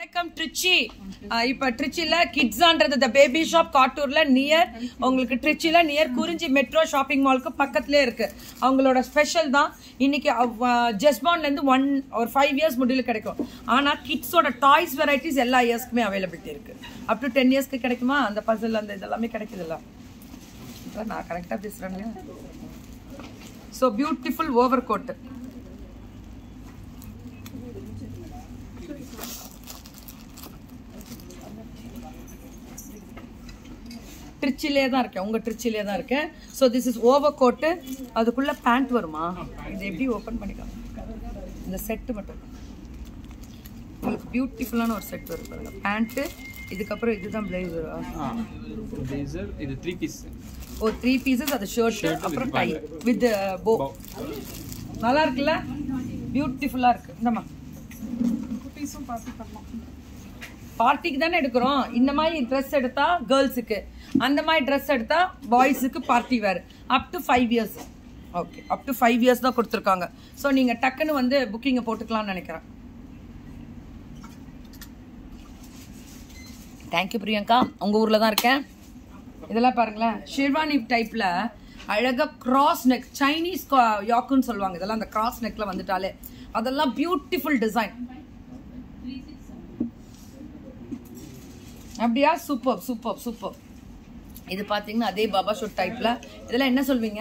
வணக்கம் ட்ரிச்சி அஹ் இப்ப ட்ரிச்சில கிட்ஸான்றது இந்த பேபி ஷாப் காட்டூர்ல நியர் உங்களுக்கு ட்ரிச்சில நியர் குறிஞ்சி மெட்ரோ ஷாப்பிங் மாலுக்கு பக்கத்துலயே இருக்கு அவங்களோட ஸ்பெஷல் தான் இன்னைக்கு ஜெஸ்பான்ல இருந்து ஒன் ஒரு ஃபைவ் இயர்ஸ் முடியல கிடைக்கும் ஆனா கிட்ஸோட டாய்ஸ் வெரைட்டிஸ் எல்லா இயர்ஸ்க்குமே அவைலபிலிட்டி இருக்கு அப் டு டென் இயர்ஸ்க்கு கிடைக்குமா அந்த பசில் அந்த இதெல்லாமே கிடைக்குதுல்ல இப்ப நான் கரெக்டா பேசுறேங்க ஸோ பியூட்டிஃபுல் ஓவர் கோட்டு ட்ரிச்சிலே தான் இருக்கேன் உங்க ட்ரிச்சிலே தான் இருக்கேன் so this is over coat அதுக்குள்ள பேண்ட் வருமா இது எப்படி ஓப்பன் பண்ணிக்கலாம் இந்த செட்டு மட்டும் உங்களுக்கு பியூட்டிஃபுல்லான ஒரு செட் வரும் பாருங்க பேண்ட்டு இதுக்கப்புறம் இதுதான் பிளேசரா பிளேசர் இது three piece oh three pieces அது ஷர்ட் அப்புறம் டை வித் போ நல்லா இருக்குல்ல பியூட்டிஃபுல்லா இருக்கு இந்தம்மா குட்டீஸும் பார்த்து பண்ணலாம் பார்ட்டிக்கு தானே எடுக்கிறோம் இந்த மாதிரி ட்ரெஸ் எடுத்தா கேர்ள்ஸுக்கு அந்த மாதிரி ட்ரெஸ் எடுத்தா பாய்ஸுக்கு party wear up to five years okay up to five years தான் கொடுத்துருக்காங்க ஸோ நீங்கள் டக்குன்னு வந்து புக்கிங்கை போட்டுக்கலாம்னு நினைக்கிறேன் தேங்க்யூ பிரியங்கா உங்கள் ஊரில் தான் இருக்கேன் இதெல்லாம் பாருங்களேன் ஷெர்வானி டைப்பில் அழகாக கிராஸ் நெக் சைனீஸ் யாக்குன்னு சொல்லுவாங்க இதெல்லாம் அந்த கிராஸ் நெக்கில் வந்துட்டாலே அதெல்லாம் பியூட்டிஃபுல் டிசைன் அப்படியா சூப்பர் சூப்பர் சூப்பர் இது பாத்தீங்கன்னா அதே பாபா ஷூட் டைப்ல இதெல்லாம் என்ன சொல்வீங்க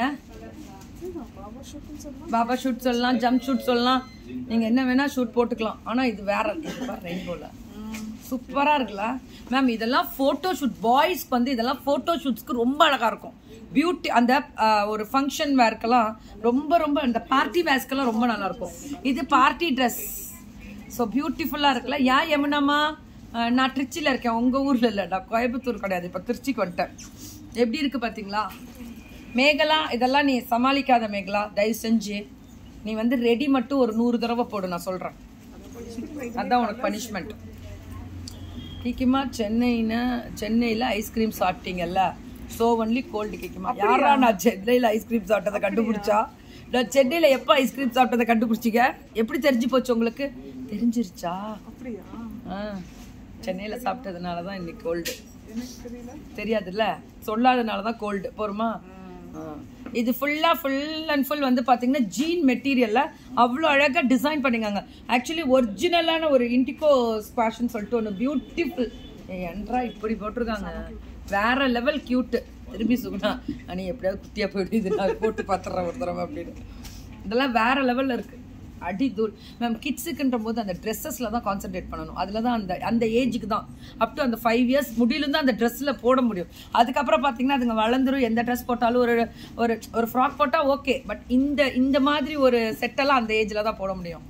பாபா ஷூட் சொல்லலாம் ஜம்ப் ஷூட் சொல்லலாம் நீங்க என்ன வேணா ஷூட் போட்டுக்கலாம் ஆனா இது வேற இது பாரு ரெயின்போல சூப்பரா இருக்குல்ல மேம் இதெல்லாம் போட்டோ ஷூட் பாய்ஸ்க்கு வந்து இதெல்லாம் போட்டோ ஷூட்ஸ்க்கு ரொம்ப அழகா இருக்கும் பியூட்டி அந்த ஆஹ், ஒரு ஃபங்க்ஷன் வேர்க்கெல்லாம் ரொம்ப ரொம்ப இந்த பார்ட்டி வேர்ஸ்க்கெல்லாம் ரொம்ப நல்லா இருக்கும் இது பார்ட்டி ட்ரெஸ் ஸோ பியூட்டிஃபுல்லாக இருக்குல்ல ஏன் யமுனாமா அஹ் நான் திருச்சியில் இருக்கேன் உங்கள் ஊரில் இல்லை நான் கோயம்புத்தூர் கிடையாது இப்போ திருச்சிக்கு வந்துட்டேன் எப்படி இருக்கு பார்த்தீங்களா மேகலா இதெல்லாம் நீ சமாளிக்காத மேகலா தயவு செஞ்சு நீ வந்து ரெடி மட்டும் ஒரு நூறு தடவை போடு நான் சொல்கிறேன் அதான் உனக்கு பனிஷ்மெண்ட் கிக்கிமா சென்னைன்னு சென்னையில் ஐஸ்கிரீம் சாப்பிட்டீங்கல்ல ஸோ ஒன்லி கோல்டு கிக்கிமா யாரா நான் சென்னையில் ஐஸ்கிரீம் சாப்பிட்டதை கண்டுபிடிச்சா நான் சென்னையில் எப்போ ஐஸ்கிரீம் சாப்பிட்டதை கண்டுபிடிச்சிங்க எப்படி தெரிஞ்சு போச்சு உங்களுக்கு தெரிஞ்சிருச்சா அப்படியா ஆ சென்னையில் சாப்பிட்டதுனால தான் இன்னைக்கு கோல்டு எனக்கு தெரியல தெரியாதுல்ல சொல்லாதனால தான் கோல்டு போருமா ஆ. இது ஃபுல்லா ஃபுல் அண்ட் ஃபுல் வந்து பாத்தீங்கன்னா ஜீன் மெட்டீரியல்ல அவ்வளோ அழகா டிசைன் பண்ணிருக்காங்க ஆக்சுவலி ஒரிஜினலான ஒரு இண்டிகோ ஸ்குவாஷ்னு சொல்லிட்டு ஒன்று பியூட்டிஃபுல் என்றா இப்படி போட்டிருக்காங்க வேற லெவல் கியூட் திரும்பி சுகுணா நீ எப்படியாவது குட்டியா போயிடு இது நான் போட்டு பார்த்துறேன் ஒரு தடவை அப்படின்னு இதெல்லாம் வேற லெவல்ல இருக்கு அடி தூள் மேம் கிட்ஸுக்குன்ற போது அந்த ட்ரெஸ்ஸஸ்ல தான் கான்சென்ட்ரேட் பண்ணணும் அதில் தான் அந்த அந்த ஏஜுக்கு தான் அப் டு அந்த ஃபைவ் இயர்ஸ் முடியிலும் தான் அந்த ட்ரெஸ்ஸில் போட முடியும் அதுக்கப்புறம் பார்த்தீங்கன்னா அதுங்க வளர்ந்துரும் எந்த ட்ரெஸ் போட்டாலும் ஒரு ஒரு ஒரு ஃப்ராக் போட்டால் ஓகே பட் இந்த இந்த மாதிரி ஒரு செட்டெல்லாம் அந்த ஏஜில் தான் போட முடியும்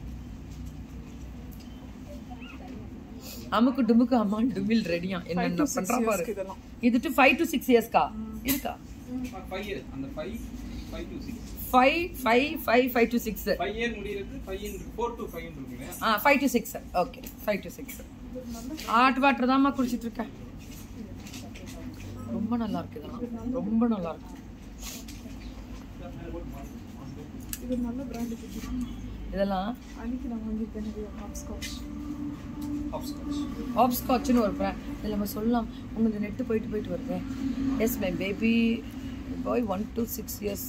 அமுக்கு டுமுக்கு அம்மா டுமில் ரெடியா என்னென்ன பண்றா பாரு இதெல்லாம் இது டு ஃபைவ் டு சிக்ஸ் இயர்ஸ்க்கா இருக்கா ஃபைவ் இயர் அந்த five five to six five five five five to six five year முடியிறது ஃபைவ் ஃபோர் டு ஃபைவ் இருக்குங்க ah five to six okay five to six hot water தான்மா குடிச்சிட்டு இருக்கேன் ரொம்ப நல்லா இருக்கு இதெல்லாம் ரொம்ப நல்லா இருக்கு இது நல்ல பிராண்டு குட்டி இதெல்லாம் அன்னைக்கு நான் வாங்கியிருக்கேன் நிறைய ஹாப்ஸ்காட்ச் ஹாப்ஸ்காட்ச் ஆப்ஸ்காட்ச்னு ஒரு brand. இதில் நம்ம சொல்லலாம் உங்களுக்கு நெட்டு போயிட்டு போயிட்டு வருது yes my baby boy one to six years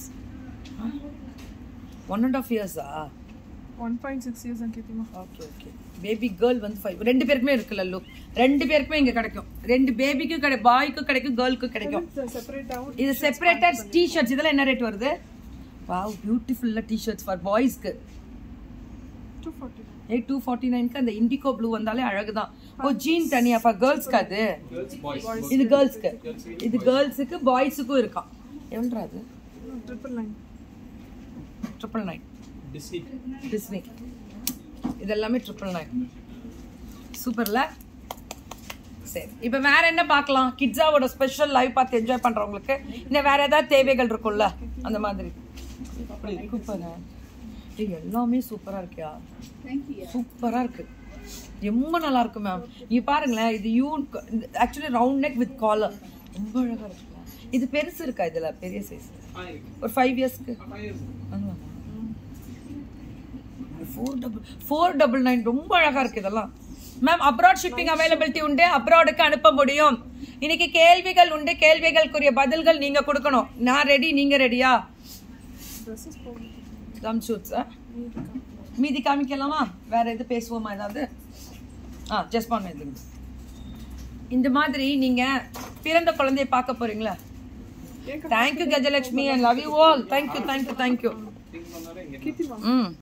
one and half இயர்ஸா ஒன் பாயிண்ட் சிக்ஸ் இயர்ஸ் கேட்டிமா ஓகே ஓகே பேபி கேர்ள் வந்து ஃபைவ் ரெண்டு பேருக்குமே இருக்குல்ல லோ ரெண்டு பேருக்குமே இங்கே கிடைக்கும் ரெண்டு பேபிக்கும் கிடை பாய்க்கும் கிடைக்கும் கேர்ளுக்கும் கிடைக்கும் செப்பரேட் ஆகும் இது செப்பரேட்டட் டி-ஷர்ட்ஸ் இதெல்லாம் என்ன ரேட் வருது வாவ் பியூட்டிஃபுல்லா டி-ஷர்ட்ஸ் ஃபார் பாய்ஸ்க்கு two forty eight two forty நைனுக்கு அந்த இண்டிகோ ப்ளூ வந்தாலே அழகுதான் ஓ ஜீன் தனியா ஃபார் கேர்ள்ஸ்க்கு அது கேர்ள்ஸ் பாய்ஸ் இது கேர்ள்ஸ்க்கு இது கேர்ள்ஸுக்கு பாய்ஸுக்கும் இருக்கான் எவ்வளோ அது triple nine triple nine Disney Disney இது எல்லாமே ட்ரிபிள் நைன் சூப்பர்ல சரி இப்போ வேற என்ன பார்க்கலாம் கிட்ஸாவோட ஸ்பெஷல் லைவ் பார்த்து என்ஜாய் பண்றவங்களுக்கு இன்னும் வேற ஏதாவது தேவைகள் இருக்கும்ல அந்த மாதிரி சூப்பர் ஏய் எல்லாமே சூப்பரா இருக்கியா சூப்பரா இருக்கு ரொம்ப நல்லா இருக்கு மேம் நீ பாருங்களேன் இது you actually round neck with collar ரொம்ப அழகா இருக்குல்ல இது பெருசு இருக்கா இதுல பெரிய சைஸ் ஒரு ஃபைவ் இயர்ஸ்க்கு five years four double four double nine ரொம்ப அழகா இருக்கு இதெல்லாம் மேம் அப்ராட் ஷிப்பிங் அவைலபிலிட்டி உண்டு அப்ராடுக்கு அனுப்ப முடியும் இன்னைக்கு கேள்விகள் உண்டு கேள்விகளுக்குரிய பதில்கள் நீங்க கொடுக்கணும் நான் ரெடி நீங்க ரெடியா ட்ரெஸ்ஸஸ் போகுது ஜம் ஷூட்ஸா நீட் இருக்கா மீதி காமிக்கலாமா வேற எது பேசுவோமா ஏதாவது ஆ ஜஸ்ட் பண்ண இது இந்த மாதிரி நீங்க பிறந்த குழந்தைய பார்க்க போறீங்களா கேட்க thank you Gajalakshmi and love you all thank you thank you thank you think பண்ணாலே இங்க கீர்த்திமா ம்